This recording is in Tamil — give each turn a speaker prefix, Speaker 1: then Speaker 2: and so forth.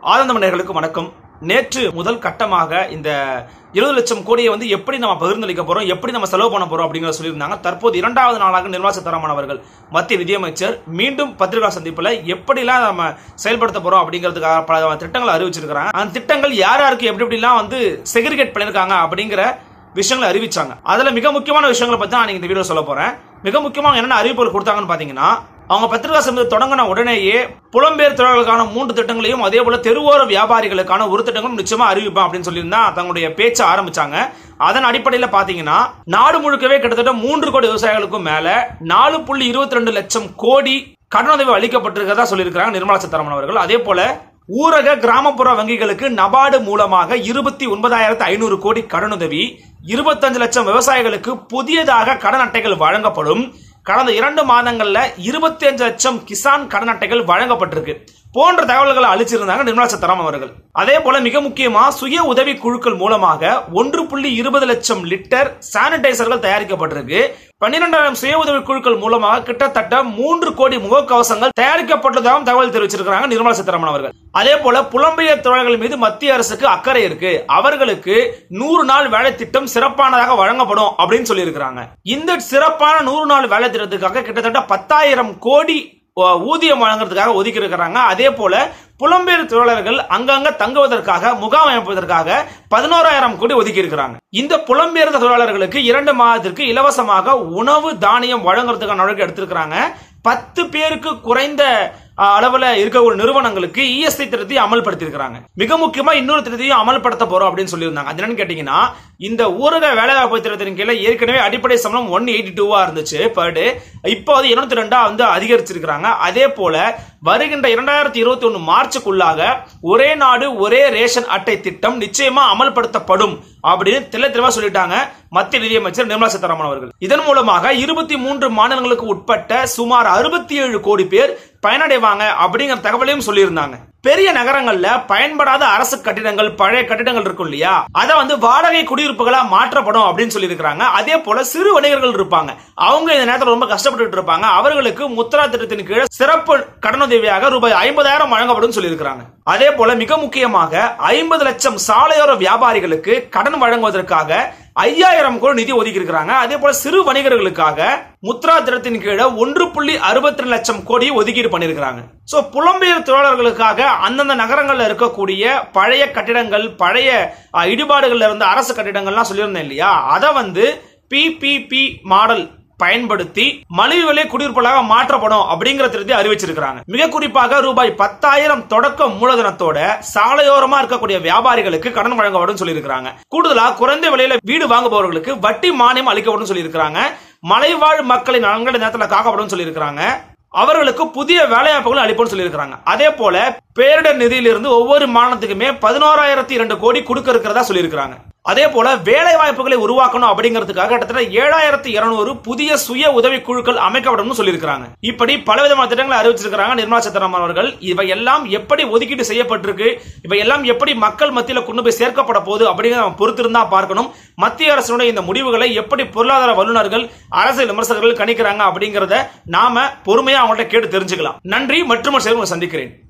Speaker 1: ஆனந்த மன்னர்களுக்கு வணக்கம் நேற்று முதல் கட்டமாக இந்த இருபது லட்சம் கோடியை வந்து எப்படி நம்ம பகிர்ந்தளிக்க போறோம் எப்படி நம்ம செலவு பண்ண போறோம் அப்படிங்கறத சொல்லியிருந்தாங்க தற்போது இரண்டாவது நாளாக நிர்மலா சீதாராமன் அவர்கள் மத்திய நிதியமைச்சர் மீண்டும் பத்திரிகா சந்திப்புல எப்படிலாம் நம்ம செயல்படுத்த போறோம் அப்படிங்கிறதுக்காக பல திட்டங்களை அறிவிச்சிருக்கிறாங்க அந்த திட்டங்கள் யார் யாருக்கு எப்படி எப்படிலாம் வந்து செக்ரிகேட் பண்ணிருக்காங்க அப்படிங்கிற விஷயங்களை அறிவிச்சாங்க அதுல மிக முக்கியமான விஷயங்களை பத்தி நான் இந்த வீடியோ சொல்ல போறேன் மிக முக்கியமாக என்னென்ன அறிவிப்புகள் கொடுத்தாங்கன்னு பாத்தீங்கன்னா அவங்க பத்திரிகா சமிதி தொடங்கின உடனேயே புலம்பெயர் தொழிலாளர்களுக்கான மூன்று திட்டங்களையும் அதே போல தெருவோர வியாபாரிகளுக்கான ஒரு திட்டங்களும் நிச்சயமா அறிவிப்பேன் அப்படின்னு சொல்லியிருந்தா தங்களுடைய பேச்சை ஆரம்பிச்சாங்க அதன் அடிப்படையில் பாத்தீங்கன்னா நாடு முழுக்கவே கிட்டத்தட்ட மூன்று கோடி விவசாயிகளுக்கும் மேல நாலு புள்ளி இருபத்தி ரெண்டு லட்சம் கோடி கடனுதவி அளிக்கப்பட்டிருக்கிறதா சொல்லியிருக்கிறாங்க நிர்மலா சீதாராமன் அவர்கள் அதே போல ஊரக கிராமப்புற வங்கிகளுக்கு நபார்டு மூலமாக இருபத்தி ஒன்பதாயிரத்து ஐநூறு கோடி கடனுதவி இருபத்தஞ்சு லட்சம் விவசாயிகளுக்கு புதியதாக கடன் அட்டைகள் வழங்கப்படும் கடந்த இரண்டு மாதங்கள்ல இருபத்தி அஞ்சு லட்சம் கிசான் கடன் அட்டைகள் வழங்கப்பட்டிருக்கு போன்ற தகவல்களை அளிச்சிருந்தாங்க நிர்மலா சீதாராமன் அவர்கள் அதே போல மிக முக்கியமா சுய உதவி குழுக்கள் மூலமாக ஒன்று புள்ளி இருபது லட்சம் லிட்டர் சானிடைசர்கள் தயாரிக்கப்பட்டிருக்கு பன்னிரெண்டாயிரம் சுய உதவி குழுக்கள் மூலமாக கிட்டத்தட்ட மூன்று கோடி முகக்கவசங்கள் தயாரிக்கப்பட்டதாகவும் தகவல் தெரிவிச்சிருக்கிறாங்க நிர்மலா சீதாராமன் அவர்கள் அதே போல புலம்பெயர் தொழில்கள் மீது மத்திய அரசுக்கு அக்கறை இருக்கு அவர்களுக்கு நூறு நாள் வேலை திட்டம் சிறப்பானதாக வழங்கப்படும் அப்படின்னு சொல்லியிருக்கிறாங்க இந்த சிறப்பான நூறு நாள் வேலை திட்டத்துக்காக கிட்டத்தட்ட பத்தாயிரம் கோடி அஹ், ஊதியம் வழங்குறதுக்காக ஒதுக்கி இருக்கிறாங்க அதே போல புலம்பெயர் தொழிலாளர்கள் அங்கங்க தங்குவதற்காக முகாம் அமைப்பதற்காக பதினோராயிரம் கோடி ஒதுக்கி இருக்கிறாங்க இந்த புலம்பெயர்ந்த தொழிலாளர்களுக்கு இரண்டு மாதத்திற்கு இலவசமாக உணவு தானியம் வழங்குறதுக்கான நடவடிக்கை எடுத்திருக்கிறாங்க பத்து பேருக்கு குறைந்த அஹ், அளவுல இருக்கக்கூடிய நிறுவனங்களுக்கு இஎஸ்ஐ திட்டத்தை அமல்படுத்தி இருக்கிறாங்க மிக முக்கியமா இன்னொரு திட்டத்தையும் அமல்படுத்த போறோம் அப்படின்னு சொல்லியிருந்தாங்க அது என்னன்னு கேட்டீங்கன்னா இந்த ஊரக வேலைவாய்ப்பு திட்டத்தின் கீழே ஏற்கனவே அடிப்படை சம்பளம் ஒன் எயிட்டி டூவா இருந்துச்சு பர் டே இப்போ அது இருநூத்தி ரெண்டா வந்து அதிகரிச்சிருக்கிறாங்க அதே போல வருகின்ற இரண்டாயிரத்தி இருபத்தி ஒன்னு மார்ச்சுக்குள்ளாக ஒரே நாடு ஒரே ரேஷன் அட்டை திட்டம் நிச்சயமா அமல்படுத்தப்படும் அப்படின்னு தெள்ள தெளிவா சொல்லிட்டாங்க மத்திய நிதியமைச்சர் நிர்மலா சீதாராமன் அவர்கள் இதன் மூலமாக இருபத்தி மூன்று மாநிலங்களுக்கு உட்பட்ட சுமார் அறுபத்தி ஏழு கோடி பேர் பயனடைவாங்க அப்படிங்கிற தகவலையும் சொல்லியிருந்தாங்க பெரிய நகரங்கள்ல பயன்படாத அரசு கட்டிடங்கள் பழைய கட்டிடங்கள் இருக்கும் இல்லையா அதை வந்து வாடகை குடியிருப்புகளா மாற்றப்படும் அப்படின்னு சொல்லியிருக்கிறாங்க அதே போல சிறு வணிகர்கள் இருப்பாங்க அவங்க இந்த நேரத்தில் ரொம்ப கஷ்டப்பட்டு இருப்பாங்க அவர்களுக்கு முத்ரா திட்டத்தின் கீழ் சிறப்பு கடனுதவியாக ரூபாய் ஐம்பதாயிரம் வழங்கப்படும் சொல்லியிருக்கிறாங்க அதே போல மிக முக்கியமாக ஐம்பது லட்சம் சாலையோர வியாபாரிகளுக்கு கடன் வழங்குவதற்காக ஐயாயிரம் கோடி நிதி ஒதுக்கி இருக்கிறாங்க அதே போல சிறு வணிகர்களுக்காக முத்ரா திட்டத்தின் கீழே ஒன்று புள்ளி அறுபத்தி ரெண்டு லட்சம் கோடி ஒதுக்கீடு பண்ணிருக்கிறாங்க சோ புலம்பெயர் தொழிலாளர்களுக்காக அந்தந்த நகரங்கள்ல இருக்கக்கூடிய பழைய கட்டிடங்கள் பழைய அஹ், இடிபாடுகள்ல இருந்த அரசு கட்டிடங்கள்லாம் சொல்லியிருந்தேன் இல்லையா அதை வந்து பிபிபி மாடல் பயன்படுத்தி மலிவு விலை குடியிருப்புகளாக மாற்றப்படும் அப்படிங்கிற திட்டத்தை அறிவிச்சிருக்கிறாங்க மிக குறிப்பாக ரூபாய் பத்தாயிரம் தொடக்க மூலதனத்தோட சாலையோரமா இருக்கக்கூடிய வியாபாரிகளுக்கு கடன் வழங்கப்படும் சொல்லியிருக்கிறாங்க கூடுதலா குறைந்த விலையில வீடு வாங்குபவர்களுக்கு வட்டி மானியம் அளிக்கப்படும் சொல்லியிருக்கிறாங்க மலைவாழ் மக்களின் நலன்கள் நேரத்தில் காக்கப்படும் சொல்லியிருக்கிறாங்க அவர்களுக்கு புதிய வேலைவாய்ப்புகள் அளிப்போம்னு சொல்லியிருக்கிறாங்க அதே போல பேரிடர் நிதியிலிருந்து ஒவ்வொரு மாநிலத்துக்குமே பதினோராயிரத்தி இரண்டு கோடி கொடுக்க இருக்கிறதா சொல்லியிருக்கிறாங்க அதே போல வேலை வாய்ப்புகளை உருவாக்கணும் அப்படிங்கிறதுக்காக கிட்டத்தட்ட ஏழாயிரத்தி இருநூறு புதிய சுய உதவி குழுக்கள் அமைக்கப்படும் சொல்லியிருக்கிறாங்க இப்படி பலவிதமான திட்டங்களை அறிவிச்சிருக்கிறாங்க நிர்மலா சீதாராமன் அவர்கள் இவை எல்லாம் எப்படி ஒதுக்கீடு செய்யப்பட்டிருக்கு இவை எல்லாம் எப்படி மக்கள் மத்தியில கொண்டு போய் சேர்க்கப்பட போகுது அப்படிங்கிறத நம்ம பொறுத்திருந்தா பார்க்கணும் மத்திய அரசினுடைய இந்த முடிவுகளை எப்படி பொருளாதார வல்லுநர்கள் அரசியல் விமர்சகர்கள் கணிக்கிறாங்க அப்படிங்கறத நாம பொறுமையா அவங்கள்ட்ட கேட்டு தெரிஞ்சுக்கலாம் நன்றி மற்றும் ஒரு செயல் உங்களை சந்திக்கிறேன்